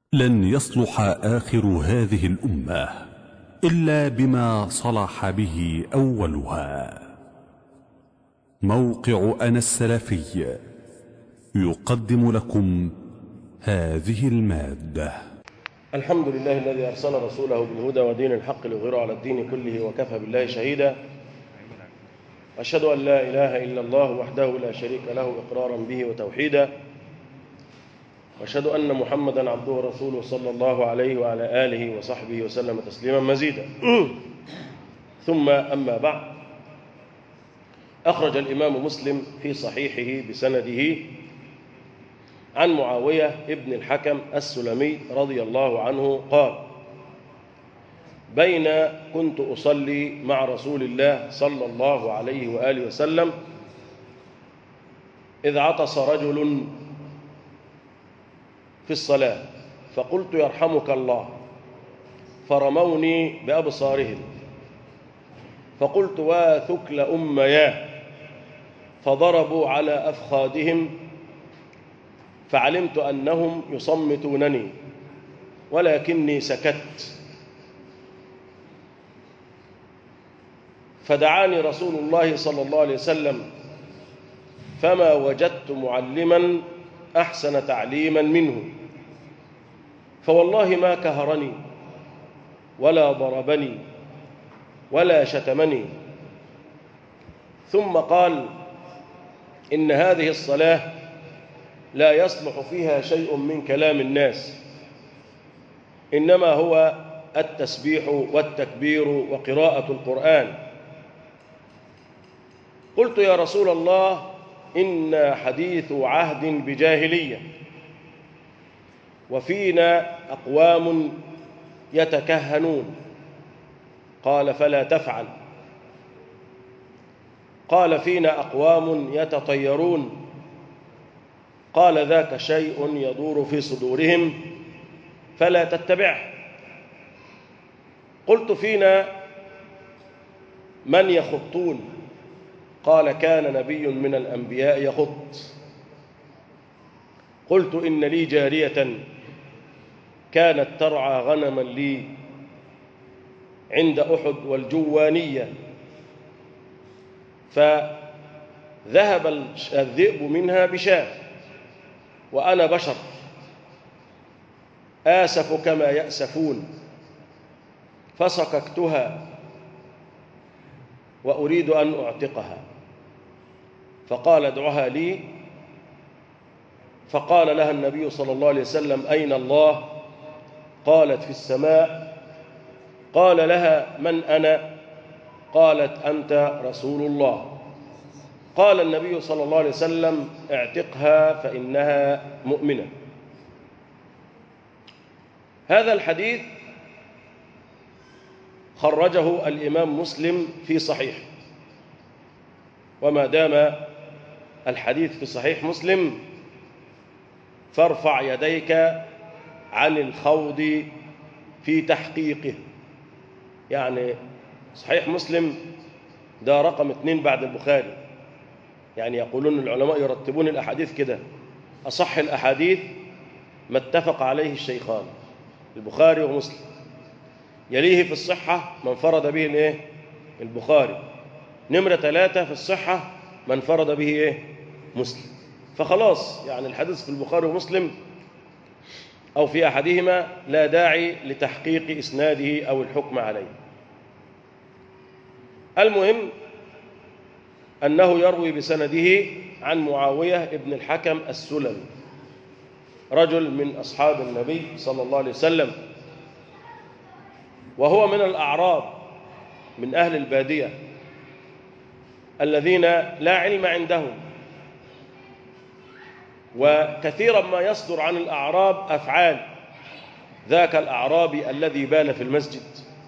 لن يصلح آخر هذه الأمة إلا بما صلح به أولها موقع أنا السلفي يقدم لكم هذه المادة الحمد لله الذي أرسل رسوله بالهدى ودين الحق ليظهره على الدين كله وكفى بالله شهيدا أشهد أن لا إله إلا الله وحده لا شريك له إقرارا به وتوحيدا وأشهد أن محمدا عبده ورسوله صلى الله عليه وعلى آله وصحبه وسلم تسليما مزيدا ثم أما بعد أخرج الإمام مسلم في صحيحه بسنده عن معاوية ابن الحكم السلمي رضي الله عنه قال بين كنت أصلي مع رسول الله صلى الله عليه وآله وسلم إذ عطس رجل في الصلاة فقلت يرحمك الله فرموني بأبصارهم فقلت واثكل أمياه فضربوا على أفخادهم فعلمت أنهم يصمتونني ولكني سكت فدعاني رسول الله صلى الله عليه وسلم فما وجدت معلما أحسن تعليما منه فوالله ما كهرني ولا ضربني ولا شتمني ثم قال إن هذه الصلاة لا يصلح فيها شيء من كلام الناس إنما هو التسبيح والتكبير وقراءة القرآن قلت يا رسول الله إن حديث عهد بجاهلية وفينا أقوام يتكهنون قال فلا تفعل قال فينا أقوام يتطيرون قال ذاك شيء يدور في صدورهم فلا تتبعه قلت فينا من يخطون قال كان نبي من الأنبياء يخط قلت إن لي جارية كانت ترعى غنما لي عند أحد والجوانية فذهب الذئب منها بشاه وأنا بشر آسف كما يأسفون فصككتها وأريد أن أعتقها فقال ادعها لي فقال لها النبي صلى الله عليه وسلم أين الله قالت في السماء قال لها من أنا قالت أنت رسول الله قال النبي صلى الله عليه وسلم اعتقها فإنها مؤمنة هذا الحديث خرجه الإمام مسلم في صحيح وما دام الحديث في صحيح مسلم فارفع يديك عن الخوض في تحقيقه يعني صحيح مسلم ده رقم اثنين بعد البخاري يعني يقولون العلماء يرتبون الأحاديث كده أصح الأحاديث ما اتفق عليه الشيخان البخاري ومسلم يليه في الصحة من فرد به الايه البخاري نمرة ثلاثة في الصحة من فرد به ايه مسلم فخلاص يعني الحديث في البخاري ومسلم أو في أحدهما لا داعي لتحقيق إسناده أو الحكم عليه المهم أنه يروي بسنده عن معاوية ابن الحكم السلمي رجل من أصحاب النبي صلى الله عليه وسلم وهو من الأعراب من أهل البادية الذين لا علم عندهم وكثيرا ما يصدر عن الأعراب أفعال ذاك الأعرابي الذي بال في المسجد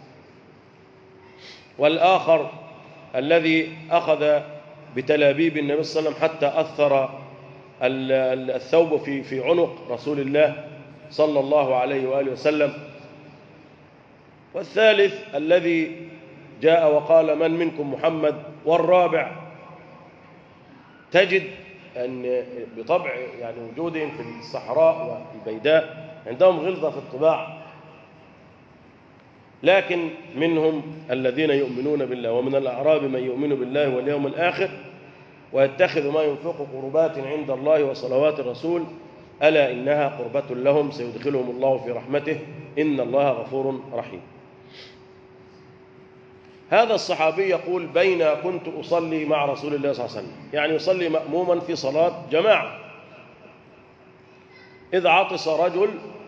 والآخر الذي أخذ بتلابيب النبي صلى الله عليه وسلم حتى أثر الثوب في في عنق رسول الله صلى الله عليه وآله وسلم والثالث الذي جاء وقال من منكم محمد والرابع تجد أن بطبع يعني وجودهم في الصحراء والبيداء عندهم غلظة في الطباع لكن منهم الذين يؤمنون بالله ومن الأعراب من يؤمن بالله واليوم الآخر ويتخذ ما ينفق قربات عند الله وصلوات الرسول ألا إنها قربة لهم سيدخلهم الله في رحمته إن الله غفور رحيم هذا الصحابي يقول بين كنت أصلي مع رسول الله صلى الله عليه وسلم يعني يصلي مأموما في صلاة جماعة إذ عطس رجل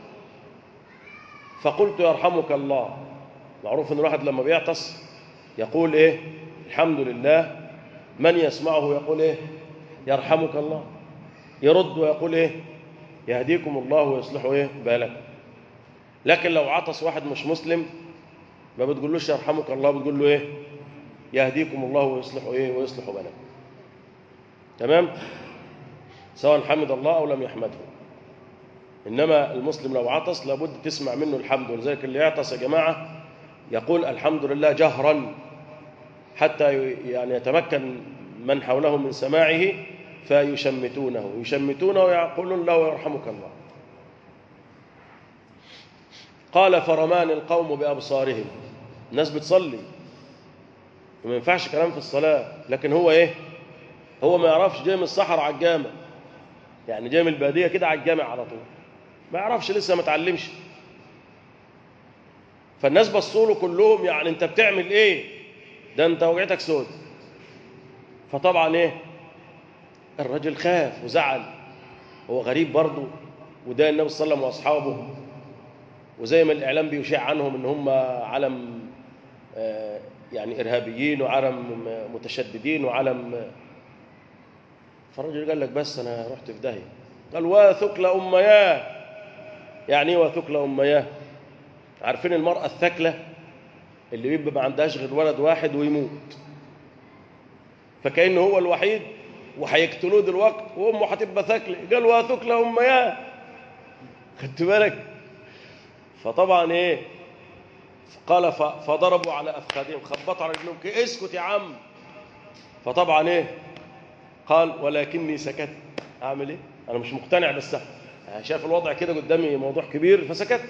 فقلت يرحمك الله معروف ان الواحد لما بيعطس يقول ايه الحمد لله من يسمعه يقول ايه يرحمك الله يرد ويقول ايه يهديكم الله ويصلح ايه بالك لكن لو عطس واحد مش مسلم ما بتقولوش يرحمك الله بتقول له ايه يهديكم الله ويصلح ايه ويصلح بالك تمام سواء حمد الله او لم يحمده انما المسلم لو عطس لابد تسمع منه الحمد ولذلك اللي يعطس يا جماعه يقول الحمد لله جهرا حتى يعني يتمكن من حوله من سماعه فيشمتونه يشمتونه ويقولون له يرحمك الله قال فرمان القوم بأبصارهم الناس بتصلي وما ينفعش كلام في الصلاة لكن هو ايه هو ما يعرفش جاي من الصحراء على الجامع يعني جاي من البادية كده على الجامع على طول ما يعرفش لسه ما اتعلمش فالناس بصوا له كلهم يعني انت بتعمل ايه ده انت وجعتك سود فطبعا ايه الرجل خاف وزعل هو غريب برضه وده النبي صلى الله عليه وسلم واصحابه وزي ما الاعلام بيشيع عنهم ان هم علم آه يعني ارهابيين وعلم متشددين وعلم فالرجل قال لك بس انا رحت في داهيه قال وثكل امياه يعني ايه وثكل امياه عارفين المرأة الثكلة اللي بيبقى ما عندهاش غير ولد واحد ويموت فكأنه هو الوحيد وهيقتلوه دلوقتي وامه هتبقى ثكلة قال وثكلة امياه خدت بالك فطبعا ايه قال فضربوا على افخاذهم خبطوا على رجلهم اسكت يا عم فطبعا ايه قال ولكني سكت اعمل ايه انا مش مقتنع بس شايف الوضع كده قدامي موضوع كبير فسكت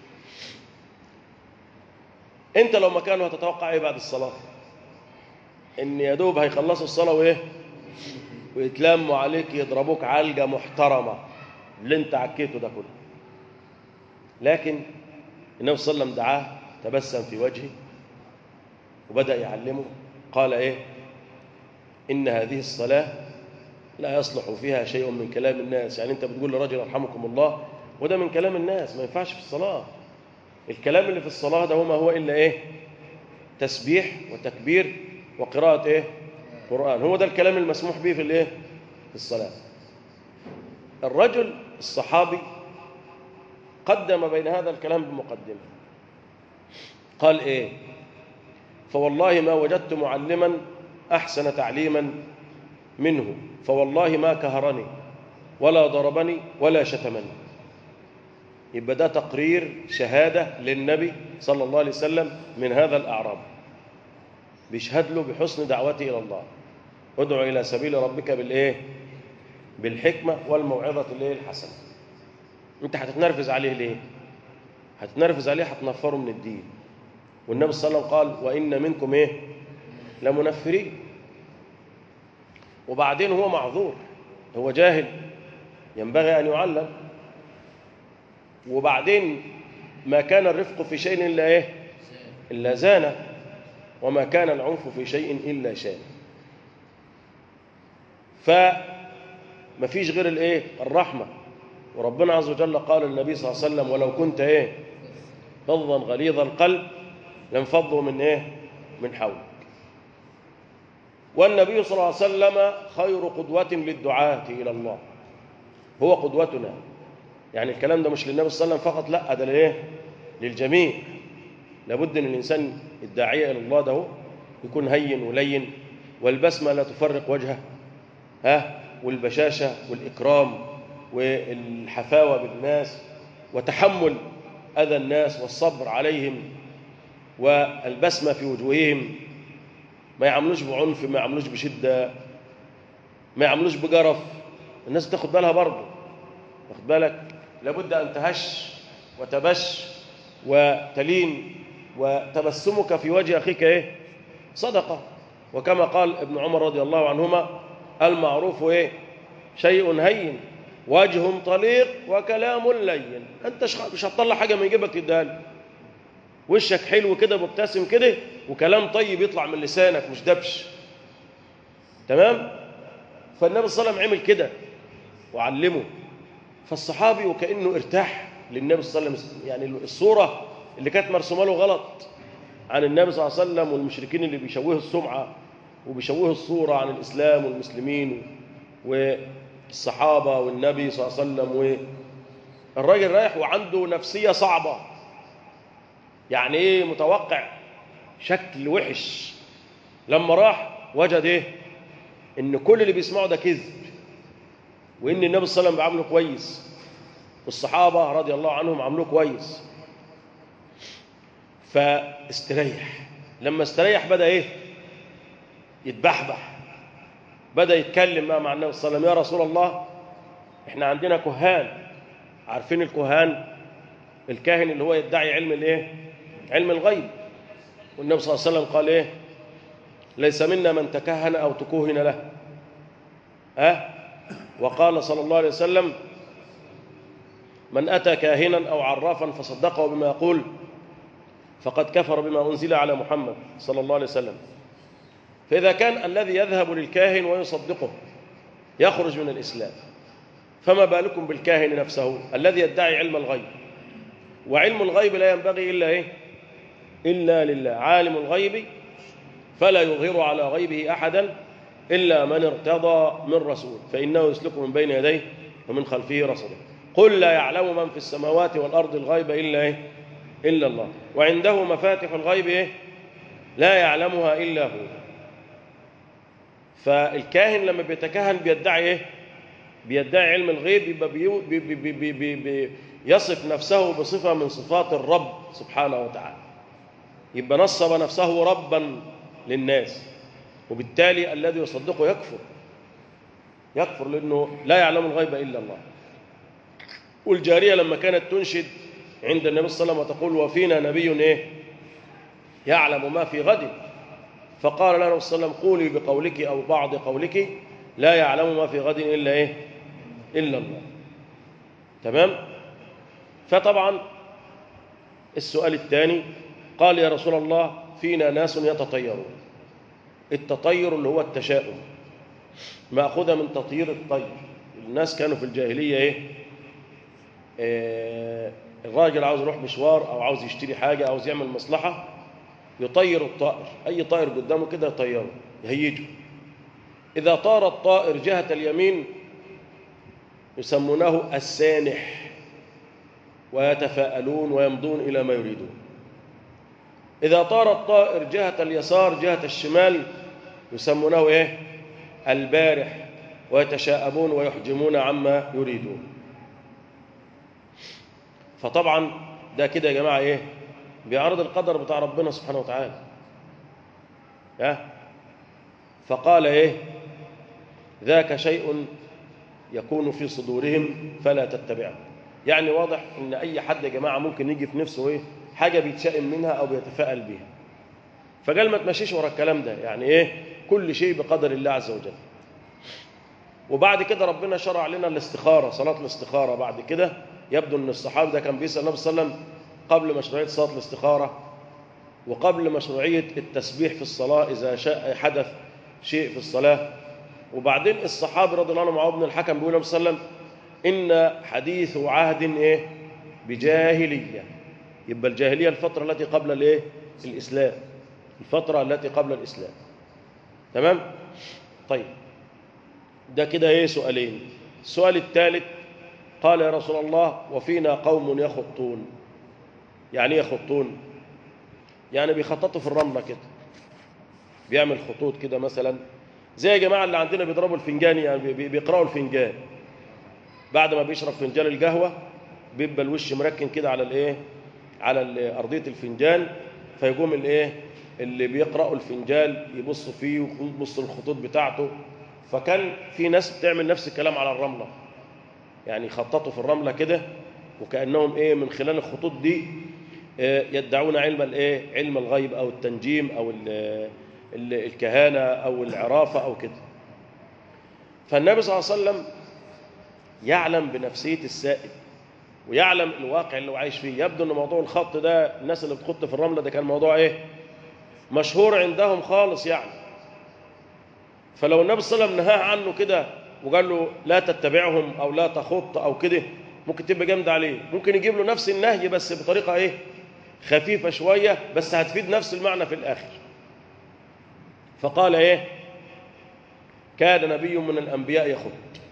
انت لو مكانه هتتوقع ايه بعد الصلاه ان يا دوب هيخلصوا الصلاه وايه ويتلموا عليك يضربوك علقه محترمه اللي انت عكيته ده كله لكن النبي صلى الله عليه وسلم دعاه تبسم في وجهه وبدا يعلمه قال ايه ان هذه الصلاه لا يصلح فيها شيء من كلام الناس يعني انت بتقول لرجل يرحمكم الله وده من كلام الناس ما ينفعش في الصلاه الكلام اللي في الصلاة ده هو ما هو إلا إيه تسبيح وتكبير وقراءة إيه قرآن هو ده الكلام المسموح به في الإيه في الصلاة الرجل الصحابي قدم بين هذا الكلام بمقدمة قال إيه فوالله ما وجدت معلما أحسن تعليما منه فوالله ما كهرني ولا ضربني ولا شتمني يبقى ده تقرير شهادة للنبي صلى الله عليه وسلم من هذا الأعراب بيشهد له بحسن دعوته إلى الله ادعو إلى سبيل ربك بالإيه بالحكمة والموعظة الإيه الحسنة أنت هتتنرفز عليه ليه هتتنرفز عليه هتنفره من الدين والنبي صلى الله عليه وسلم قال وإن منكم إيه لمنفرين وبعدين هو معذور هو جاهل ينبغي أن يعلم وبعدين ما كان الرفق في شيء إلا إيه إلا زانه وما كان العنف في شيء إلا شان فما فيش غير الإيه الرحمة وربنا عز وجل قال للنبي صلى الله عليه وسلم ولو كنت إيه فظا غليظ القلب لانفضوا من إيه من حولك والنبي صلى الله عليه وسلم خير قدوة للدعاة إلى الله هو قدوتنا يعني الكلام ده مش للنبي صلى الله عليه وسلم فقط لا ده لإيه للجميع لابد ان الانسان الداعيه الى الله ده يكون هين ولين والبسمه لا تفرق وجهه ها والبشاشه والاكرام والحفاوه بالناس وتحمل اذى الناس والصبر عليهم والبسمه في وجوههم ما يعملوش بعنف ما يعملوش بشده ما يعملوش بجرف الناس بتاخد بالها برضه واخد بالك لابد ان تهش وتبش وتلين وتبسمك في وجه أخيك إيه صدقة وكما قال ابن عمر رضي الله عنهما المعروف إيه شيء هين وجه طليق وكلام لين انت مش هتطلع حاجه من جيبك تديها له وشك حلو كده مبتسم كده وكلام طيب يطلع من لسانك مش دبش تمام فالنبي صلى الله عليه وسلم عمل كده وعلمه فالصحابي وكانه ارتاح للنبي صلى الله عليه وسلم يعني الصوره اللي كانت مرسومه له غلط عن النبي صلى الله عليه وسلم والمشركين اللي بيشوهوا السمعه وبيشوهوا الصوره عن الاسلام والمسلمين والصحابه والنبي صلى الله عليه وسلم والراجل رايح وعنده نفسيه صعبه يعني ايه متوقع شكل وحش لما راح وجد ايه ان كل اللي بيسمعه ده كذب وان النبي صلى الله عليه وسلم بيعامله كويس والصحابه رضي الله عنهم عاملوه كويس فاستريح لما استريح بدا ايه يتبحبح بدا يتكلم بقى مع النبي صلى الله عليه وسلم يا رسول الله احنا عندنا كهان عارفين الكهان الكاهن اللي هو يدعي علم الايه علم الغيب والنبي صلى الله عليه وسلم قال ايه ليس منا من تكهن او تكوهن له أه؟ وقال صلى الله عليه وسلم من اتى كاهنا او عرافا فصدقه بما يقول فقد كفر بما انزل على محمد صلى الله عليه وسلم فاذا كان الذي يذهب للكاهن ويصدقه يخرج من الاسلام فما بالكم بالكاهن نفسه الذي يدعي علم الغيب وعلم الغيب لا ينبغي الا ايه الا لله عالم الغيب فلا يظهر على غيبه احدا الا من ارتضى من رسول فانه يسلك من بين يديه ومن خلفه رصدا قل لا يعلم من في السماوات والارض الغيب الا ايه الا الله وعنده مفاتح الغيب ايه لا يعلمها الا هو فالكاهن لما بيتكهن بيدعي ايه بيدعي علم الغيب يبقى بي بي بي بي بي بي يصف نفسه بصفه من صفات الرب سبحانه وتعالى يبقى نصب نفسه ربا للناس وبالتالي الذي يصدقه يكفر يكفر لانه لا يعلم الغيب الا الله والجاريه لما كانت تنشد عند النبي صلى الله عليه وسلم وتقول وفينا نبي ايه يعلم ما في غد فقال لها النبي صلى الله عليه وسلم قولي بقولك او بعض قولك لا يعلم ما في غد الا ايه الا الله تمام فطبعا السؤال الثاني قال يا رسول الله فينا ناس يتطيرون التطير اللي هو التشاؤم ماخوذه من تطيير الطير الناس كانوا في الجاهليه ايه آه الراجل عاوز يروح مشوار او عاوز يشتري حاجه عاوز يعمل مصلحه يطير الطائر اي طائر قدامه كده يطيره يهيجه اذا طار الطائر جهه اليمين يسمونه السانح ويتفاءلون ويمضون الى ما يريدون إذا طار الطائر جهة اليسار جهة الشمال يسمونه إيه؟ البارح ويتشاءمون ويحجمون عما يريدون فطبعا ده كده يا جماعة إيه؟ بيعرض القدر بتاع ربنا سبحانه وتعالى ها؟ فقال إيه؟ ذاك شيء يكون في صدورهم فلا تتبعه يعني واضح ان اي حد يا جماعه ممكن يجي في نفسه ايه حاجه بيتشائم منها او بيتفائل بها فقال ما تمشيش ورا الكلام ده يعني ايه كل شيء بقدر الله عز وجل وبعد كده ربنا شرع لنا الاستخاره صلاه الاستخاره بعد كده يبدو ان الصحابي ده كان بيسال النبي صلى الله عليه وسلم قبل مشروعيه صلاه الاستخاره وقبل مشروعيه التسبيح في الصلاه اذا شاء حدث شيء في الصلاه وبعدين الصحابي رضي الله عنهم عمر بن الحكم بيقول النبي صلى الله عليه وسلم ان حديث عهد ايه بجاهليه يبقى الجاهليه الفتره التي قبل الايه الاسلام الفتره التي قبل الاسلام تمام طيب ده كده ايه سؤالين السؤال الثالث قال يا رسول الله وفينا قوم يخطون يعني ايه يخطون يعني بيخططوا في الرمله كده بيعمل خطوط كده مثلا زي يا جماعه اللي عندنا بيضربوا الفنجان يعني بيقراوا الفنجان بعد ما بيشرب فنجان القهوه بيبقى الوش مركن كده على الايه على ارضيه الفنجان فيقوم الايه اللي بيقراوا الفنجان يبصوا فيه ويبصوا الخطوط بتاعته فكان في ناس بتعمل نفس الكلام على الرمله يعني يخططوا في الرمله كده وكأنهم إيه من خلال الخطوط دي آه، يدعون علم الإيه علم الغيب أو التنجيم أو ال ال الكهانة أو العرافة أو كده فالنبي صلى الله عليه وسلم يعلم بنفسية السائل ويعلم الواقع اللي هو عايش فيه يبدو ان موضوع الخط ده الناس اللي بتخط في الرمله ده كان موضوع ايه مشهور عندهم خالص يعني فلو النبي صلى الله عليه وسلم نهاه عنه كده وقال له لا تتبعهم او لا تخط او كده ممكن تبقى جامده عليه ممكن يجيب له نفس النهي بس بطريقه ايه خفيفه شويه بس هتفيد نفس المعنى في الاخر فقال ايه كان نبي من الانبياء يخط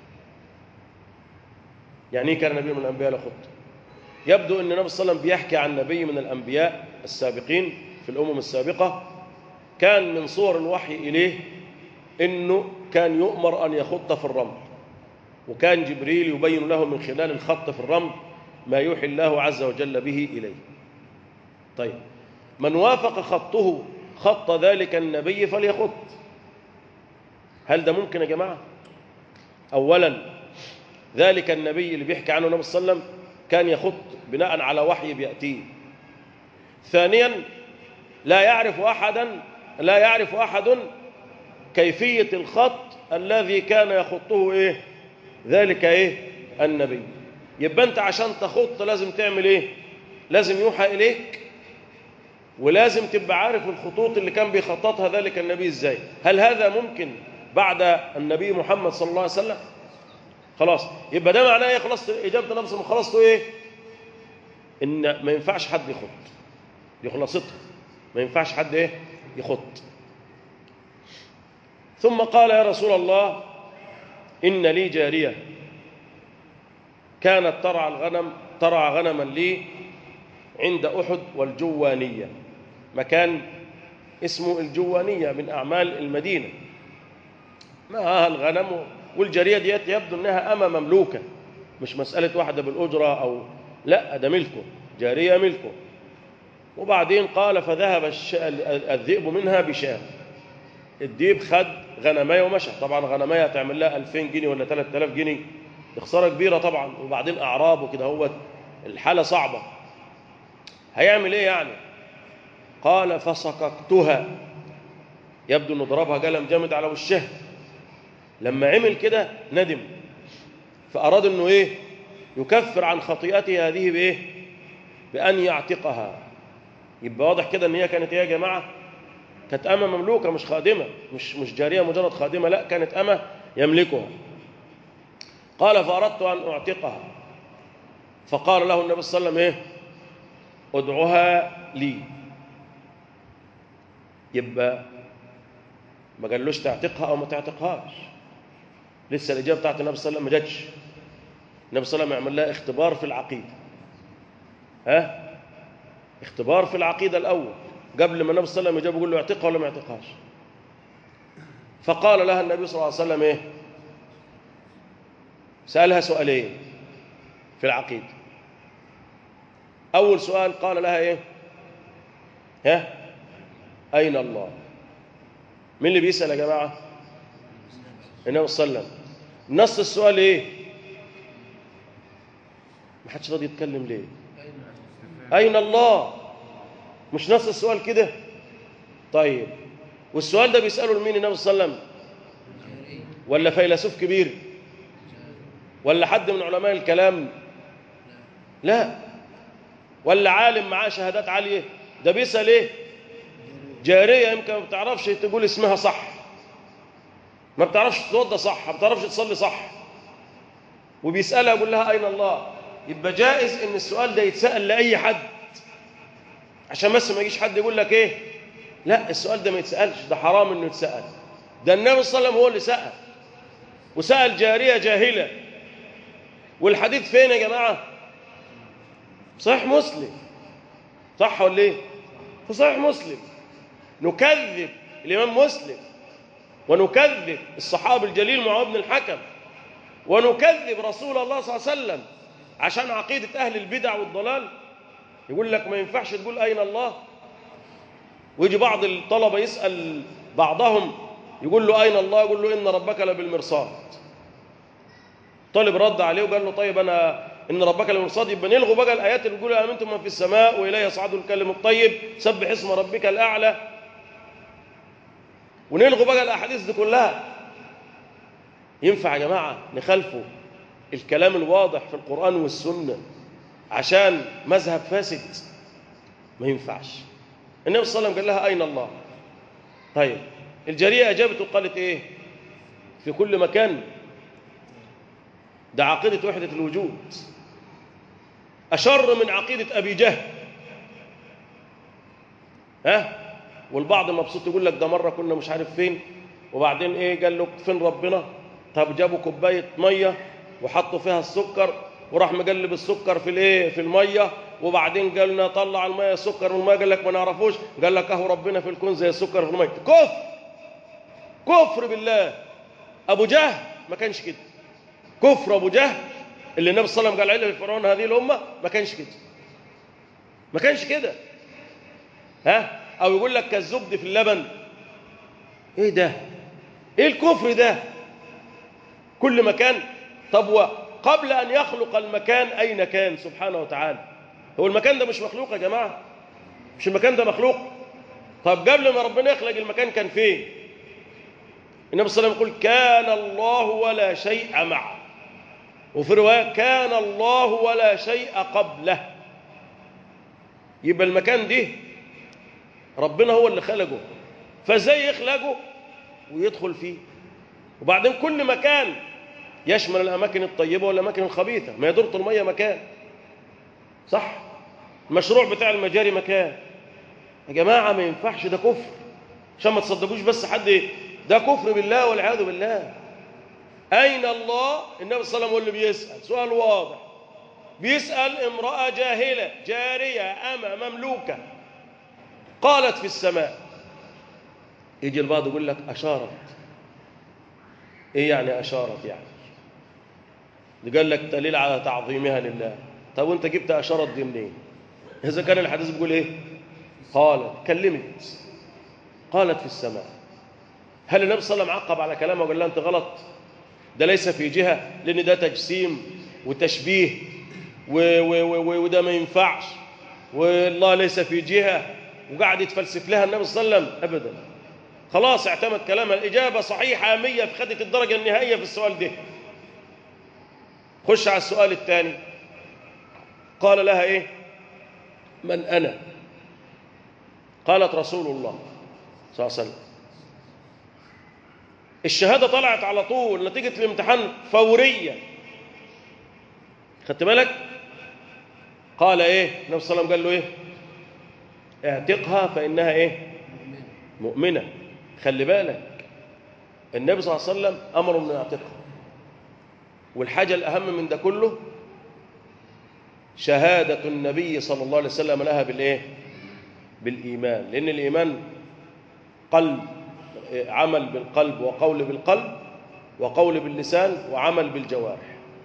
يعني ايه كان نبي من الانبياء يخط يبدو ان النبي صلى الله عليه وسلم بيحكي عن نبي من الانبياء السابقين في الامم السابقه كان من صور الوحي اليه انه كان يؤمر ان يخط في الرمل وكان جبريل يبين له من خلال الخط في الرمل ما يوحي الله عز وجل به اليه طيب من وافق خطه خط ذلك النبي فليخط هل ده ممكن يا جماعه اولا ذلك النبي اللي بيحكي عنه النبي صلى الله عليه وسلم كان يخط بناء على وحي بيأتيه ثانيا لا يعرف أحدا لا يعرف أحد كيفية الخط الذي كان يخطه إيه ذلك إيه النبي يبقى أنت عشان تخط لازم تعمل إيه لازم يوحى إليك ولازم تبقى عارف الخطوط اللي كان بيخططها ذلك النبي إزاي هل هذا ممكن بعد النبي محمد صلى الله عليه وسلم خلاص يبقى ده معناه ايه خلاص اجابه نفس خلاصته ايه ان ما ينفعش حد يخط دي خلاصتها ما ينفعش حد ايه يخط ثم قال يا رسول الله ان لي جاريه كانت ترعى الغنم ترعى غنما لي عند احد والجوانيه مكان اسمه الجوانيه من اعمال المدينه معها الغنم والجاريه ديت يبدو انها اما مملوكه مش مساله واحده بالاجره او لا ده ملكه جاريه ملكه وبعدين قال فذهب الش... الذئب منها بشاه الديب خد غنمايه ومشى طبعا غنمايه هتعمل لها 2000 جنيه ولا 3000 جنيه دي خساره كبيره طبعا وبعدين اعراب وكده هو الحاله صعبه هيعمل ايه يعني قال فسققتها يبدو انه ضربها قلم جامد على وشها لما عمل كده ندم فأراد أنه إيه يكفر عن خطيئته هذه بإيه بأن يعتقها يبقى واضح كده أن هي كانت إيه يا جماعة كانت أمة مملوكة مش خادمة مش مش جارية مجرد خادمة لا كانت أمة يملكها قال فأردت أن أعتقها فقال له النبي صلى الله عليه وسلم إيه ادعها لي يبقى ما قالوش تعتقها أو ما تعتقهاش لسه الإجابة بتاعت النبي صلى الله عليه وسلم ما جاتش النبي صلى الله عليه وسلم يعمل لها اختبار في العقيدة ها اختبار في العقيدة الأول قبل ما النبي صلى الله عليه وسلم يجاب يقول له اعتقها ولا ما اعتقهاش فقال لها النبي صلى الله عليه وسلم ايه سألها سؤالين في العقيدة أول سؤال قال لها ايه ها أين الله مين اللي بيسأل يا جماعة النبي صلى الله عليه وسلم نص السؤال ايه ما حدش راضي يتكلم ليه اين الله مش نص السؤال كده طيب والسؤال ده بيساله لمين النبي صلى الله عليه وسلم ولا فيلسوف كبير ولا حد من علماء الكلام لا ولا عالم معاه شهادات عاليه ده بيسال ايه جاريه يمكن ما بتعرفش تقول اسمها صح ما بتعرفش تتوضى صح ما بتعرفش تصلي صح وبيسألها يقول لها أين الله يبقى جائز إن السؤال ده يتسأل لأي حد عشان بس ما يجيش حد يقول لك إيه لا السؤال ده ما يتسألش ده حرام إنه يتسأل ده النبي صلى الله عليه وسلم هو اللي سأل وسأل جارية جاهلة والحديث فين يا جماعة صحيح مسلم صح ولا ايه في صحيح مسلم نكذب الإمام مسلم ونكذب الصحابي الجليل معاذ بن الحكم ونكذب رسول الله صلى الله عليه وسلم عشان عقيدة أهل البدع والضلال يقول لك ما ينفعش تقول أين الله ويجي بعض الطلبة يسأل بعضهم يقول له أين الله يقول له إن ربك لبالمرصاد طالب رد عليه وقال له طيب أنا ان ربك للمرصاد يبقى نلغوا بقى الايات اللي بتقول امنتم من في السماء واليه يصعد الكلم الطيب سبح اسم ربك الاعلى ونلغوا بقى الاحاديث دي كلها ينفع يا جماعه نخالفوا الكلام الواضح في القران والسنه عشان مذهب فاسد ما ينفعش النبي صلى الله عليه وسلم قال لها اين الله طيب الجاريه اجابت وقالت ايه في كل مكان ده عقيده وحده الوجود اشر من عقيده ابي جهل ها والبعض مبسوط يقول لك ده مره كنا مش عارف فين وبعدين ايه قال له فين ربنا طب جابوا كوبايه ميه وحطوا فيها السكر وراح مقلب السكر في الايه في الميه وبعدين قال لنا طلع الميه السكر من الميه قال لك ما نعرفوش قال لك اهو ربنا في الكون زي السكر في الميه كفر كفر بالله ابو جهل ما كانش كده كفر ابو جهل اللي النبي صلى الله عليه وسلم قال عليه فرعون هذه الامه ما كانش كده ما كانش كده ها او يقول لك كالزبد في اللبن ايه ده ايه الكفر ده كل مكان طب وقبل ان يخلق المكان اين كان سبحانه وتعالى هو المكان ده مش مخلوق يا جماعه مش المكان ده مخلوق طب قبل ما ربنا يخلق المكان كان فين النبي صلى الله عليه وسلم يقول كان الله ولا شيء معه وفي روايه كان الله ولا شيء قبله يبقى المكان ده ربنا هو اللي خلقه فازاي يخلقه ويدخل فيه وبعدين كل مكان يشمل الاماكن الطيبه والاماكن الخبيثه ما يدور الميه مكان صح المشروع بتاع المجاري مكان يا جماعه ما ينفعش ده كفر عشان ما تصدقوش بس حد ده كفر بالله والعياذ بالله اين الله النبي صلى الله عليه وسلم هو اللي بيسال سؤال واضح بيسال امراه جاهله جاريه اما مملوكه قالت في السماء يجي البعض يقول لك اشارت ايه يعني اشارت يعني دي قال لك دليل على تعظيمها لله طب وانت جبت اشارت دي منين اذا كان الحديث بيقول ايه قالت كلمت قالت في السماء هل النبي صلى الله عليه وسلم عقب على كلامه وقال لها انت غلط ده ليس في جهه لان ده تجسيم وتشبيه و و و وده ما ينفعش والله ليس في جهه وقعد يتفلسف لها النبي صلى الله عليه وسلم ابدا خلاص اعتمد كلامها الاجابه صحيحه 100 في خدت الدرجه النهائيه في السؤال ده خش على السؤال الثاني قال لها ايه من انا قالت رسول الله صلى الله عليه وسلم الشهاده طلعت على طول نتيجه الامتحان فوريه خدت بالك قال ايه النبي صلى الله عليه وسلم قال له ايه اعتقها فانها ايه مؤمنه خلي بالك النبي صلى الله عليه وسلم امره انه يعتقها والحاجه الاهم من ده كله شهاده النبي صلى الله عليه وسلم لها بالايه بالايمان لان الايمان قلب عمل بالقلب وقول بالقلب وقول باللسان وعمل بالجوارح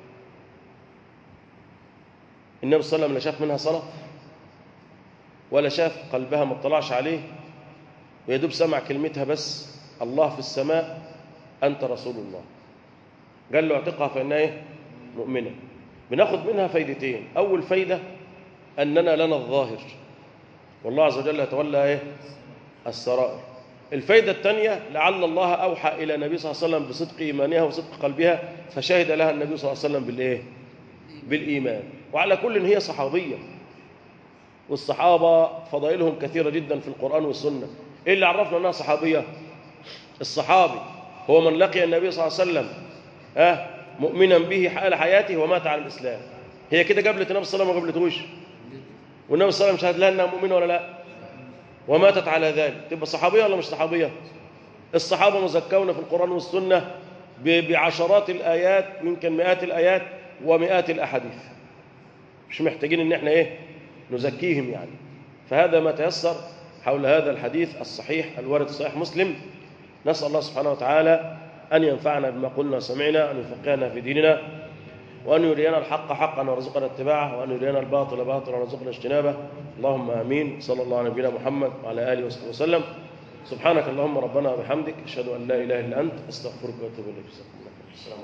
النبي صلى الله عليه وسلم لا شاف منها صلاه ولا شاف قلبها ما اطلعش عليه ويدوب سمع كلمتها بس الله في السماء أنت رسول الله قال له اعتقها فإنها إيه؟ مؤمنة بناخد منها فايدتين أول فايدة أننا لنا الظاهر والله عز وجل يتولى إيه؟ السرائر الفايدة الثانية لعل الله أوحى إلى النبي صلى الله عليه وسلم بصدق إيمانها وصدق قلبها فشهد لها النبي صلى الله عليه وسلم بالإيه؟ بالإيمان وعلى كل هي صحابية والصحابة فضائلهم كثيرة جدا في القرآن والسنة إيه اللي عرفنا أنها صحابية الصحابي هو من لقي النبي صلى الله عليه وسلم أه مؤمنا به حال حياته ومات على الإسلام هي كده قبلت النبي صلى الله عليه وسلم ما قبلتوش والنبي صلى الله عليه وسلم شهد لها أنها مؤمنة ولا لا وماتت على ذلك تبقى صحابية ولا مش صحابية الصحابة مزكون في القرآن والسنة بعشرات الآيات يمكن مئات الآيات ومئات الأحاديث مش محتاجين ان احنا ايه نزكيهم يعني فهذا ما تيسر حول هذا الحديث الصحيح الوارد في صحيح مسلم نسأل الله سبحانه وتعالى أن ينفعنا بما قلنا وسمعنا أن يفقهنا في ديننا وأن يرينا الحق حقا وارزقنا اتباعه وأن يرينا الباطل باطلا وارزقنا اجتنابه اللهم آمين صلى الله على نبينا محمد وعلى آله وصحبه وسلم سبحانك اللهم ربنا وبحمدك أشهد أن لا إله إلا أنت أستغفرك وأتوب إليك